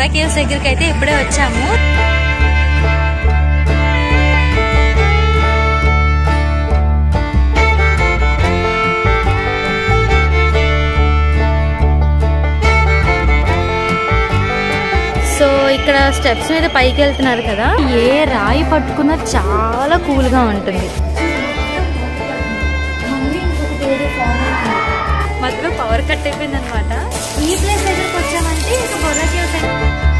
caves దగ్గరికి అయితే ఇప్పుడే వచ్చాము సో ఇక్కడ స్టెప్స్ మీద పైకి వెళ్తున్నారు కదా ఏ రాయి పట్టుకున్నా చాలా కూల్ గా ఉంటుంది మధ్యలో పవర్ కట్ అయిపోయింది అనమాట ఈ ప్లేస్ దగ్గరికి వచ్చామంటే ఇక బొర్రా కేవ్స్ అని-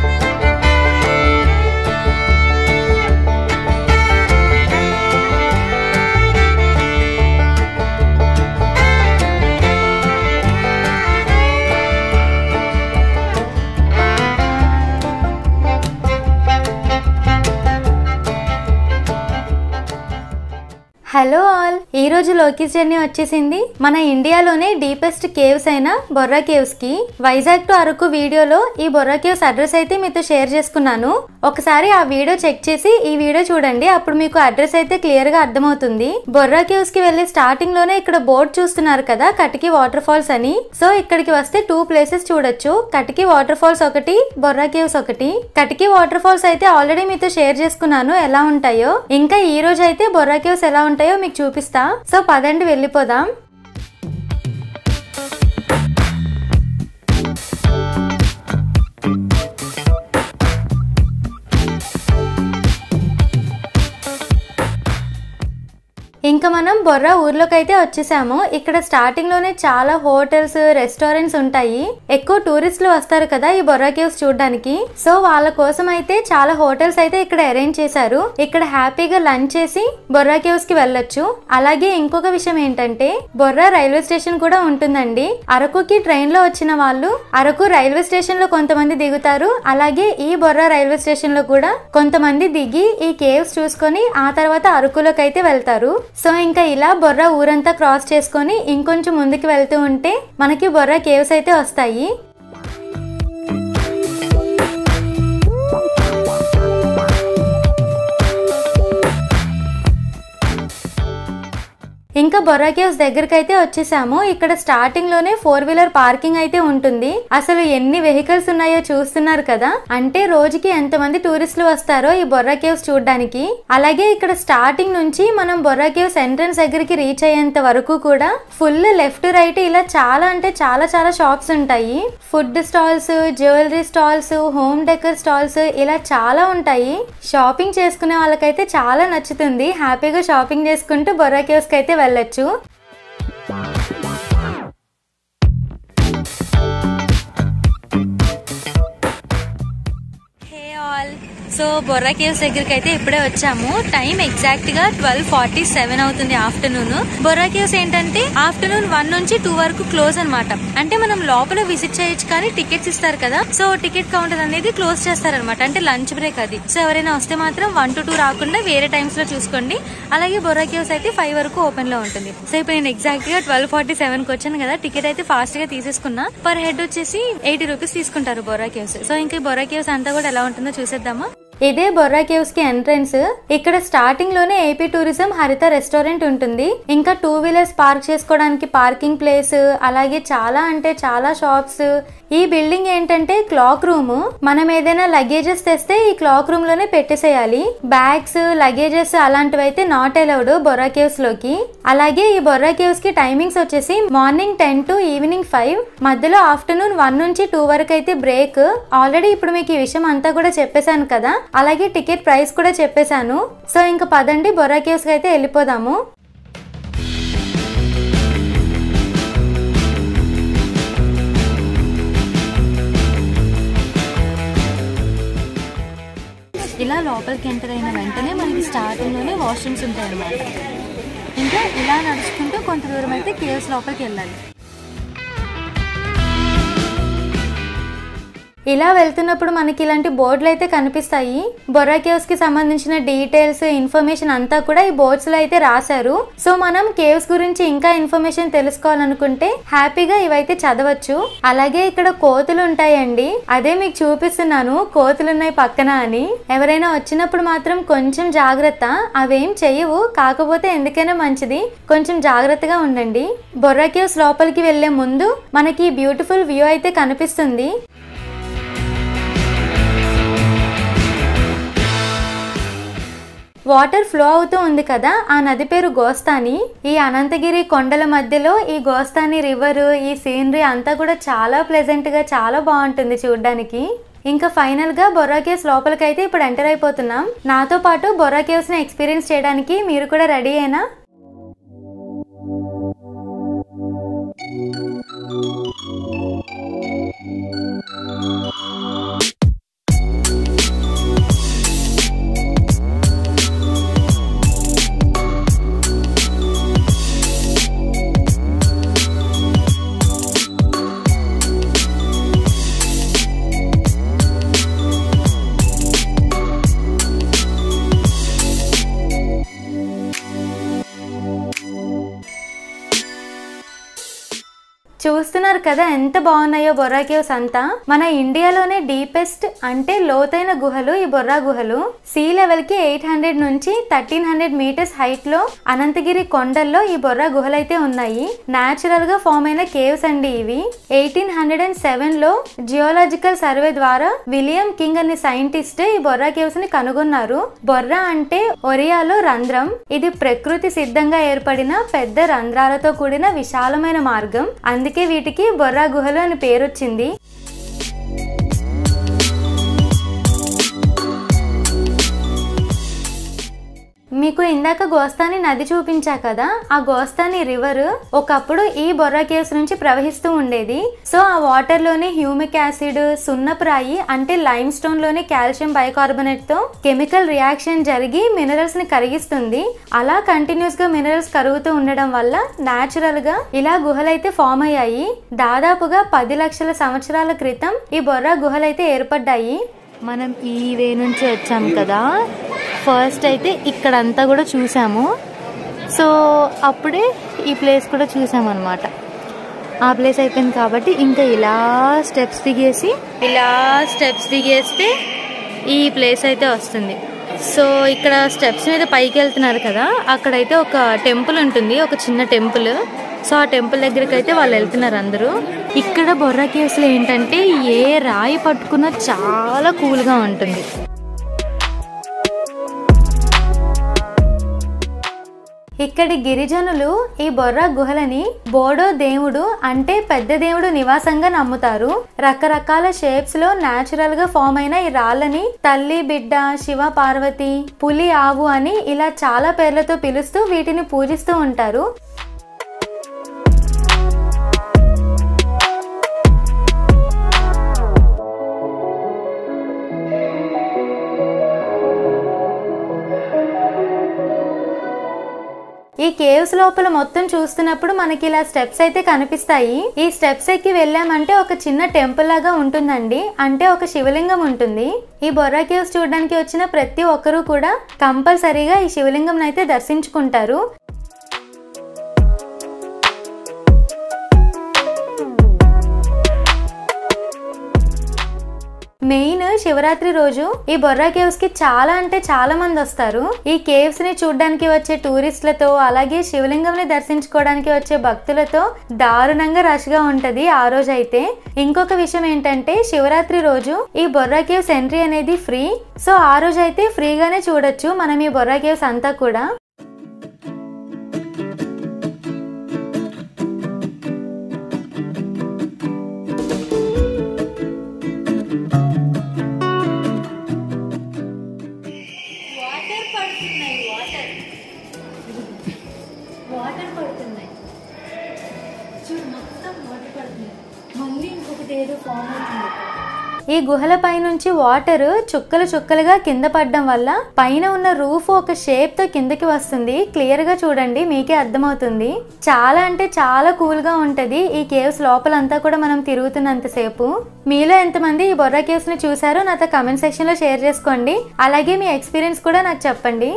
హలో ఆల్ ఈ రోజు లోకిస్ జర్నీ వచ్చేసింది మన ఇండియాలోనే డీపెస్ట్ కేవ్స్ అయిన బొర్రా కేవ్స్ కి వైజాగ్ టు అరకు వీడియోలో ఈ బొర్రా కేవ్స్ అడ్రస్ అయితే మీతో షేర్ చేసుకున్నాను ఒకసారి ఆ వీడియో చెక్ చేసి ఈ వీడియో చూడండి అప్పుడు మీకు అడ్రస్ అయితే క్లియర్ గా అర్థమవుతుంది బొర్రా కేవ్స్ కి వెళ్ళి స్టార్టింగ్ లోనే ఇక్కడ బోర్డు చూస్తున్నారు కదా కటికి వాటర్ ఫాల్స్ అని సో ఇక్కడికి వస్తే టూ ప్లేసెస్ చూడొచ్చు కటికి వాటర్ ఫాల్స్ ఒకటి బొర్రా కేవ్స్ ఒకటి కటికి వాటర్ ఫాల్స్ అయితే ఆల్రెడీ మీతో షేర్ చేసుకున్నాను ఎలా ఉంటాయో ఇంకా ఈ రోజు అయితే బొర్రా కేవ్స్ ఎలా ఉంటాయో మీకు చూపిస్తా సో పదండి వెళ్ళిపోదాం ఇంకా మనం బొర్రా ఊర్లోకి అయితే వచ్చేసాము ఇక్కడ స్టార్టింగ్ లోనే చాలా హోటల్స్ రెస్టారెంట్స్ ఉంటాయి ఎక్కువ టూరిస్టులు వస్తారు కదా ఈ బొర్రా కేవ్స్ చూడడానికి సో వాళ్ళ కోసం అయితే చాలా హోటల్స్ అయితే ఇక్కడ అరేంజ్ చేశారు ఇక్కడ హ్యాపీగా లంచ్ చేసి బొర్రా కేవ్స్ కి వెళ్ళొచ్చు అలాగే ఇంకొక విషయం ఏంటంటే బొర్రా రైల్వే స్టేషన్ కూడా ఉంటుందండి అరకుకి ట్రైన్ లో వచ్చిన వాళ్ళు అరకు రైల్వే స్టేషన్ లో కొంతమంది దిగుతారు అలాగే ఈ బొర్రా రైల్వే స్టేషన్ లో కూడా కొంతమంది దిగి ఈ కేవ్స్ చూసుకొని ఆ తర్వాత అరకులోకి అయితే వెళ్తారు సో ఇంకా ఇలా బొర్రా ఊరంతా క్రాస్ చేసుకొని ఇంకొంచెం ముందుకు వెళ్తూ ఉంటే మనకి బొర్రా కేవ్స్ అయితే వస్తాయి ఇంకా బొర్రా కేవ్స్ దగ్గరికి అయితే వచ్చేసాము ఇక్కడ స్టార్టింగ్ లోనే ఫోర్ వీలర్ పార్కింగ్ అయితే ఉంటుంది అసలు ఎన్ని వెహికల్స్ ఉన్నాయో చూస్తున్నారు కదా అంటే రోజుకి ఎంతమంది టూరిస్టులు వస్తారో ఈ బొర్రా కేవ్స్ చూడడానికి అలాగే ఇక్కడ స్టార్టింగ్ నుంచి మనం బొర్రా కేవ్స్ ఎంట్రన్స్ దగ్గరికి రీచ్ అయ్యేంత వరకు కూడా ఫుల్ లెఫ్ట్ రైట్ ఇలా చాలా అంటే చాలా చాలా షాప్స్ ఉంటాయి food stalls jewellery stalls home decor stalls ఇలా చాలా ఉంటాయి షాపింగ్ చేసుకునే వాళ్ళకైతే చాలా నచ్చుతుంది హ్యాపీగా షాపింగ్ చేసుకుంటూ బొర్రా కేవ్స్ కి అయితే వెళ్ళొచ్చు hey all so Borra caves దగ్గరికి అయితే ఇప్పుడే వచ్చాము టైం ఎగ్జాక్ట్ గా ట్వెల్వ్ ఫార్టీ సెవెన్ అవుతుంది ఆఫ్టర్నూన్ బొర్రా కేవ్స్ ఏంటంటే ఆఫ్టర్నూన్ వన్ నుంచి టూ వరకు క్లోజ్ అన్నమాట అంటే మనం లోపల విజిట్ చేయొచ్చు కానీ టికెట్స్ ఇస్తారు కదా సో టికెట్ కౌంటర్ అనేది క్లోజ్ చేస్తారనమాట అంటే లంచ్ బ్రేక్ అది సో ఎవరైనా వస్తే మాత్రం వన్ టు టూ రాకుండా వేరే టైమ్స్ లో చూసుకోండి అలాగే బొర్రా కేవ్స్ అయితే ఫైవ్ వరకు ఓపెన్ లో ఉంటుంది సో ఇప్పుడు నేను ఎగ్జాక్ట్ గా ట్వెల్వ్ ఫార్టీ సెవెన్ కి వచ్చాను కదా టికెట్ అయితే ఫాస్ట్ గా తీసేసుకున్నా పర్ హెడ్ వచ్చేసి ఎయిటీ రూపీస్ తీసుకుంటారు బొర్రా కేవ్స్ సో ఇంకా ఈ బొర్రా కేవ్స్ అంతా కూడా ఎలా ఉంటుందో చూసేద్దామా ఇదే బొర్రా కేవ్స్ కి ఎంట్రన్స్ ఇక్కడ స్టార్టింగ్ లోనే ఏపీ టూరిజం హరిత రెస్టారెంట్ ఉంటుంది ఇంకా టూ వీలర్స్ పార్క్ చేసుకోవడానికి పార్కింగ్ ప్లేస్ అలాగే చాలా అంటే చాలా షాప్స్ ఈ బిల్డింగ్ ఏంటంటే క్లాక్ రూమ్ మనం ఏదైనా లగేజెస్ తెస్తే ఈ క్లాక్ రూమ్ లోనే పెట్టేసేయాలి బ్యాగ్స్ లగేజెస్ అలాంటివి అయితే నాట్ అలౌడ్ బొర్రా కేవ్స్ లోకి అలాగే ఈ బొర్రా కేవ్స్ కి టైమింగ్స్ వచ్చేసి morning ten to evening five మధ్యలో ఆఫ్టర్నూన్ వన్ నుంచి టూ వరకు అయితే బ్రేక్ ఆల్రెడీ ఇప్పుడు మీకు ఈ విషయం అంతా కూడా చెప్పేశాను కదా అలాగే టికెట్ ప్రైస్ కూడా చెప్పేశాను సో ఇంకా పదండి బొర్రా కేవ్స్ కి అయితే వెళ్ళిపోదాము ఇలా లోపలికి ఎంటర్ అయిన వెంటనే మనకి స్టార్టింగ్లోనే వాష్రూమ్స్ ఉంటాయి అన్నమాట ఇంకా ఇలా నడుచుకుంటూ కొంత దూరం అయితే కేవ్స్ లోపలికి వెళ్ళాలి ఇలా వెళ్తున్నప్పుడు మనకి ఇలాంటి బోర్డులు అయితే కనిపిస్తాయి బొర్రా కేవ్స్ కి సంబంధించిన డీటెయిల్స్ ఇన్ఫర్మేషన్ అంతా కూడా ఈ బోర్డ్స్ లో అయితే రాశారు సో మనం కేవ్స్ గురించి ఇంకా ఇన్ఫర్మేషన్ తెలుసుకోవాలనుకుంటే హ్యాపీగా ఇవైతే చదవచ్చు అలాగే ఇక్కడ కోతులు ఉంటాయండి అదే మీకు చూపిస్తున్నాను కోతులు ఉన్నాయి పక్కన అని ఎవరైనా వచ్చినప్పుడు మాత్రం కొంచెం జాగ్రత్త అవేం చెయ్యవు కాకపోతే ఎందుకైనా మంచిది కొంచెం జాగ్రత్తగా ఉండండి బొర్రా కేవ్స్ లోపలికి వెళ్లే ముందు మనకి బ్యూటిఫుల్ వ్యూ అయితే కనిపిస్తుంది వాటర్ ఫ్లో అవుతూ ఉంది కదా ఆ నది పేరు గోస్తాని ఈ అనంతగిరి కొండల మధ్యలో ఈ గోస్తాని రివర్ ఈ సీనరీ అంతా కూడా చాలా ప్లెజెంట్ గా చాలా బాగుంటుంది చూడడానికి ఇంకా ఫైనల్ గా బొర్రా కేవ్స్ లోపలికైతే ఇప్పుడు ఎంటర్ అయిపోతున్నాం నాతో పాటు బొర్రా కేవ్స్ ని ఎక్స్పీరియన్స్ చేయడానికి మీరు కూడా రెడీ అయినా చూస్తున్నారు కదా ఎంత బాగున్నాయో బొర్రా కేవ్స్ అంతా మన ఇండియాలోనే డీపెస్ట్ అంటే లోతైన గుహలు ఈ బొర్రా గుహలు సీ లెవెల్ కి ఎయిట్ హండ్రెడ్ నుంచి థర్టీన్ హండ్రెడ్ మీటర్స్ హైట్ లో అనంతగిరి కొండల్లో ఈ బొర్రా గుహలు అయితే ఉన్నాయి నాచురల్ గా ఫామ్ అయిన కేవ్స్ అండి ఇవి ఎయిటీన్ హండ్రెడ్ అండ్ సెవెన్ లో జియోలాజికల్ సర్వే ద్వారా విలియం కింగ్ అనే సైంటిస్ట్ ఈ బొర్రా కేవ్స్ ని కనుగొన్నారు బొర్రా అంటే ఒరియాలో రంధ్రం ఇది ప్రకృతి సిద్ధంగా ఏర్పడిన పెద్ద రంధ్రాలతో కూడిన విశాలమైన మార్గం అందుకే వీటికి బొర్రా గుహలు అని పేరొచ్చింది మీకు ఇందాక గోస్తాని నది చూపించా కదా ఆ గోస్తాని రివర్ ఒకప్పుడు ఈ బొర్రా కేవ్స్ నుంచి ప్రవహిస్తూ ఉండేది సో ఆ వాటర్ లోని హ్యూమిక్ యాసిడ్ సున్నప్రాయి అంటే లైమ్ స్టోన్ లోని కాల్షియం బైకార్బోనేట్ తో కెమికల్ రియాక్షన్ జరిగి మినరల్స్ ని కరిగిస్తుంది అలా కంటిన్యూస్ గా మినరల్స్ కరుగుతూ ఉండడం వల్ల నాచురల్ గా ఇలా గుహలైతే ఫామ్ అయ్యాయి దాదాపుగా పది లక్షల సంవత్సరాల క్రితం ఈ బొర్రా గుహలైతే ఏర్పడ్డాయి మనం ఈ వే నుంచి వచ్చాం కదా ఫస్ట్ అయితే ఇక్కడంతా కూడా చూసాము సో అప్పుడే ఈ ప్లేస్ కూడా చూసామన్నమాట ఆ ప్లేస్ అయిపోయింది కాబట్టి ఇంకా ఇలా స్టెప్స్ దిగేసి ఇలా స్టెప్స్ దిగేస్తే ఈ ప్లేస్ అయితే వస్తుంది సో ఇక్కడ స్టెప్స్ మీద పైకి వెళ్తున్నారు కదా అక్కడైతే ఒక టెంపుల్ ఉంటుంది ఒక చిన్న టెంపుల్ సో ఆ టెంపుల్ దగ్గరికి అయితే వాళ్ళు వెళ్తున్నారు అందరూ ఇక్కడ బొర్రా కేవ్స్లో ఏంటంటే ఏ రాయి పట్టుకున్నా చాలా కూల్గా ఉంటుంది ఇక్కడి గిరిజనులు ఈ బొర్రా గుహలని బోడో దేవుడు అంటే పెద్ద దేవుడు నివాసంగా నమ్ముతారు రకరకాల షేప్స్ లో నాచురల్ గా ఫామ్ అయిన ఈ రాళ్ళని తల్లి బిడ్డ శివ పార్వతి పులి ఆవు అని ఇలా చాలా పేర్లతో పిలుస్తూ వీటిని పూజిస్తూ ఉంటారు ఈ కేవ్స్ లోపల మొత్తం చూస్తున్నప్పుడు మనకి ఇలా స్టెప్స్ అయితే కనిపిస్తాయి ఈ స్టెప్స్ ఎక్కి వెళ్ళామంటే ఒక చిన్న టెంపుల్ లాగా ఉంటుందండి అంటే ఒక శివలింగం ఉంటుంది ఈ బొర్రా కేవ్స్ చూడడానికి వచ్చిన ప్రతి ఒక్కరూ కూడా కంపల్సరీగా ఈ శివలింగం అయితే దర్శించుకుంటారు మెయిన్ శివరాత్రి రోజు ఈ బొర్రా కేవ్స్ కి చాలా అంటే చాలా మంది వస్తారు ఈ కేవ్స్ ని చూడడానికి వచ్చే టూరిస్టులతో అలాగే శివలింగం ని దర్శించుకోవడానికి వచ్చే భక్తులతో దారుణంగా రష్ గా ఉంటది ఆ రోజు అయితే ఇంకొక విషయం ఏంటంటే శివరాత్రి రోజు ఈ బొర్రా కేవ్స్ ఎంట్రీ అనేది ఫ్రీ సో ఆ రోజు అయితే ఫ్రీగానే చూడొచ్చు మనం ఈ బొర్రా కేవ్స్ అంతా కూడా వాటర్ పడుతున్నాయి వాటర్ వాటర్ పడుతున్నాయి చూడు మొత్తం వాటర్ పడుతున్నాయి మళ్ళీ ఇంకొకటి ఏదో ఫామ్ అవుతుంది ఈ గుహల పై నుంచి వాటర్ చుక్కలు చుక్కలుగా కింద పడడం వల్ల పైన ఉన్న రూఫ్ ఒక షేప్ తో కిందకి వస్తుంది క్లియర్ గా చూడండి మీకే అర్థమవుతుంది చాలా అంటే చాలా కూల్ గా ఉంటది ఈ కేవ్స్ లోపలంతా కూడా మనం తిరుగుతున్నంతసేపు మీలో ఎంతమంది ఈ బొర్రా కేవ్స్ ని చూసారో నాతో కమెంట్ సెక్షన్ లో షేర్ చేసుకోండి అలాగే మీ ఎక్స్పీరియన్స్ కూడా నాకు చెప్పండి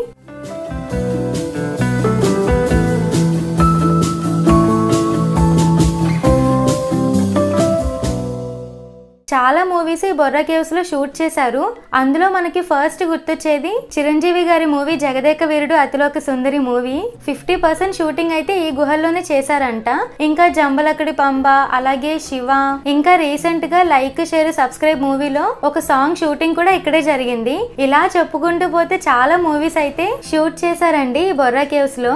చాలా మూవీస్ ఈ బొర్రా కేవ్స్ లో షూట్ చేశారు అందులో మనకి ఫస్ట్ గుర్తొచ్చేది చిరంజీవి గారి movie Jagadeka Veerudu Athiloka Sundari movie fifty percent shooting అయితే ఈ గుహల్లోనే చేశారంట ఇంకా జంబలకడి పంబ అలాగే శివ ఇంకా రీసెంట్ గా లైక్ షేర్ సబ్స్క్రైబ్ మూవీలో ఒక సాంగ్ షూటింగ్ కూడా ఇక్కడే జరిగింది ఇలా చెప్పుకుంటూ పోతే చాలా మూవీస్ అయితే షూట్ చేశారండి ఈ బొర్రా కేవ్స్ లో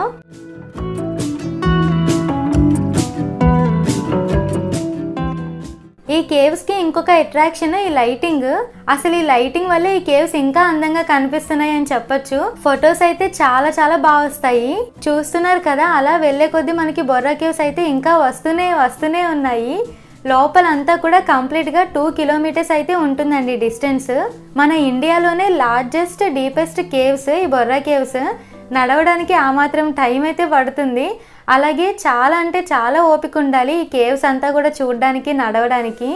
ఈ కేవ్స్ కి ఇంకొక అట్రాక్షన్ ఈ లైటింగ్ అసలు ఈ లైటింగ్ వల్ల ఈ కేవ్స్ ఇంకా అందంగా కనిపిస్తున్నాయి అని చెప్పొచ్చు ఫొటోస్ అయితే చాలా చాలా బాగా వస్తాయి చూస్తున్నారు కదా అలా వెళ్లే కొద్దీ మనకి బొర్రా కేవ్స్ అయితే ఇంకా వస్తూనే వస్తూనే ఉన్నాయి లోపలంతా కూడా కంప్లీట్ గా టూ కిలోమీటర్స్ అయితే ఉంటుందండి డిస్టెన్స్ మన ఇండియాలోనే లార్జెస్ట్ డీపెస్ట్ కేవ్స్ ఈ బొర్రా కేవ్స్ నడవడానికి ఆ మాత్రం టైం అయితే పడుతుంది అలాగే చాలా అంటే చాలా ఓపిక ఉండాలి ఈ కేవ్స్ అంతా కూడా చూడడానికి నడవడానికి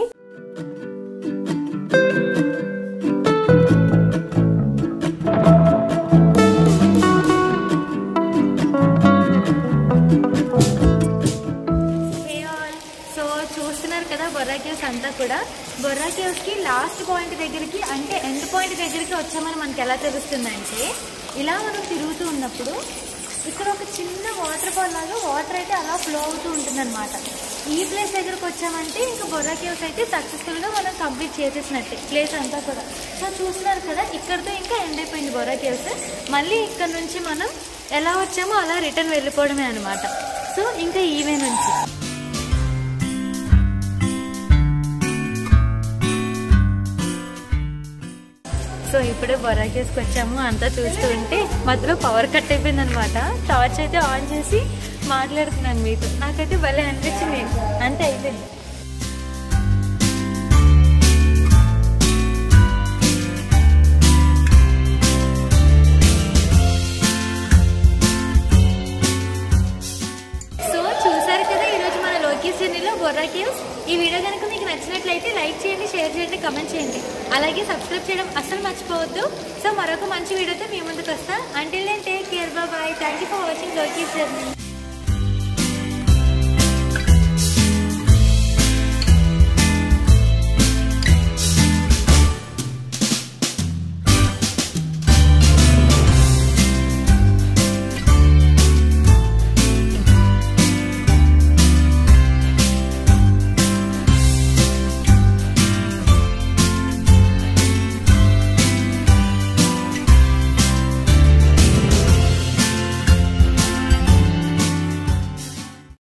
సో చూస్తున్నారు కదా బొర్రా కేవ్స్ అంతా కూడా బొర్రా కేవ్స్ కి లాస్ట్ పాయింట్ దగ్గరికి అంటే ఎండ్ పాయింట్ దగ్గరికి వచ్చామని మనకి ఎలా తెలుస్తుందంటే ఇలా మనం తిరుగుతూ ఉన్నప్పుడు ఇక్కడ ఒక చిన్న వాటర్ ఫాల్ లాగా వాటర్ అయితే అలా ఫ్లో అవుతూ ఉంటుందన్నమాట ఈ ప్లేస్ దగ్గరకు వచ్చామంటే ఇంకా బొర్రా కేవ్స్ అయితే సక్సెస్ఫుల్ గా మనం కంప్లీట్ చేసేసినట్టే ప్లేస్ అంతా కూడా సో చూస్తున్నారు కదా ఇక్కడతో ఇంకా ఎండ్ అయిపోయింది బొర్రా కేవ్స్ మళ్ళీ ఇక్కడ నుంచి మనం ఎలా వచ్చామో అలా రిటర్న్ వెళ్ళిపోవడమే అనమాట సో ఇంకా ఈవే నుంచి సో ఇప్పుడే బొరాకేస్కి వచ్చాము అంతా చూస్తూ ఉంటే మధ్యలో పవర్ కట్ అయిపోయింది అనమాట టార్చ్ అయితే ఆన్ చేసి మాట్లాడుతున్నాను మీతో నాకైతే భలే అనిపించింది అంతే అయిపోయింది సో చూసారు కదా ఈరోజు మన లోకేష్ జర్నీలో బొర్రా కేవ్స్ ఈ వీడియో కనుక మీకు నచ్చినట్లయితే లైక్ చేయండి షేర్ చేయండి కమెంట్ చేయండి అలాగే సబ్స్క్రైబ్ చేయడం అస్సలు మర్చిపోవద్దు సో మరొక మంచి వీడియోతో మీ ముందుకు వస్తా అంటిల్ నేను take care bye thank you for watching Lokesh journey